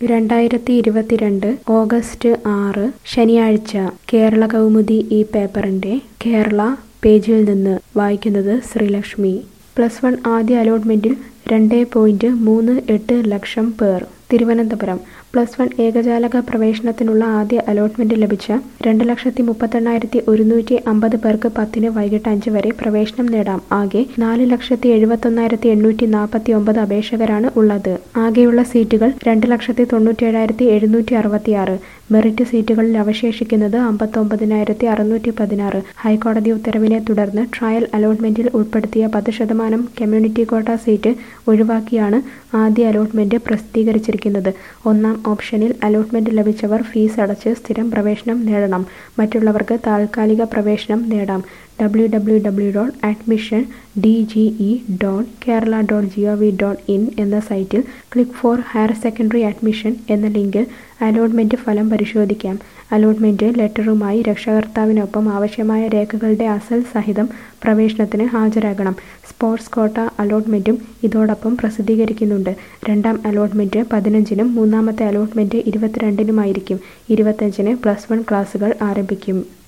രണ്ടായിരത്തി ഇരുപത്തിരണ്ട് ഓഗസ്റ്റ് ആറ് ശനിയാഴ്ച കേരള കൗമുദി ഈ പേപ്പറിന്റെ കേരള പേജിൽ നിന്ന് വായിക്കുന്നത് ശ്രീലക്ഷ്മി പ്ലസ് വൺ ആദ്യ അലോട്ട്മെന്റിൽ രണ്ട് പോയിന്റ് മൂന്ന് എട്ട് ലക്ഷം പേർ തിരുവനന്തപുരം പ്ലസ് വൺ ഏകജാലക പ്രവേശനത്തിനുള്ള ആദ്യ അലോട്ട്മെന്റ് ലഭിച്ച രണ്ട് ലക്ഷത്തി മുപ്പത്തെണ്ണായിരത്തി ഒരുന്നൂറ്റി അമ്പത് പേർക്ക് പത്തിന് വൈകിട്ട് അഞ്ച് വരെ പ്രവേശനം നേടാം ആകെ നാല് ലക്ഷത്തി എഴുപത്തൊന്നായിരത്തി എണ്ണൂറ്റി നാൽപ്പത്തി ഒമ്പത് അപേക്ഷകരാണ് ഉള്ളത് ആകെയുള്ള സീറ്റുകൾ രണ്ട് ലക്ഷത്തി തൊണ്ണൂറ്റേഴായിരത്തി എഴുന്നൂറ്റി അറുപത്തിയാറ് മെറിറ്റ് സീറ്റുകളിൽ അവശേഷിക്കുന്നത് അമ്പത്തൊമ്പതിനായിരത്തി അറുന്നൂറ്റി പതിനാറ് ഹൈക്കോടതി ഉത്തരവിനെ തുടർന്ന് ട്രയൽ അലോട്ട്മെന്റിൽ ഉൾപ്പെടുത്തിയ പത്ത് ശതമാനം കമ്മ്യൂണിറ്റി കോട്ട സീറ്റ് ഒഴിവാക്കിയാണ് ആദ്യ അലോട്ട്മെന്റ് പ്രസിദ്ധീകരിച്ചിരിക്കുന്നത് ഒന്നാം ഓപ്ഷനിൽ അലോട്ട്മെന്റ് ലഭിച്ചവർ ഫീസ് അടച്ച് സ്ഥിരം പ്രവേശനം നേടണം മറ്റുള്ളവർക്ക് താൽക്കാലിക പ്രവേശനം നേടാം W W W dot admission D G E dot Kerala dot G O V dot in എന്ന സൈറ്റിൽ click for higher secondary admission എന്ന ലിങ്കിൽ അലോട്ട്മെന്റ് ഫലം പരിശോധിക്കാം അലോട്ട്മെന്റ് ലെറ്ററുമായി രക്ഷകർത്താവിനൊപ്പം ആവശ്യമായ രേഖകളുടെ അസൽ സഹിതം പ്രവേശനത്തിന് ഹാജരാകണം സ്പോർട്സ് കോട്ട അലോട്ട്മെന്റും ഇതോടൊപ്പം പ്രസിദ്ധീകരിക്കുന്നുണ്ട് രണ്ടാം അലോട്ട്മെന്റ് പതിനഞ്ചിനും മൂന്നാമത്തെ അലോട്ട്മെന്റ് ഇരുപത്തിരണ്ടിനുമായിരിക്കും ഇരുപത്തഞ്ചിന് പ്ലസ് വൺ ക്ലാസുകൾ ആരംഭിക്കും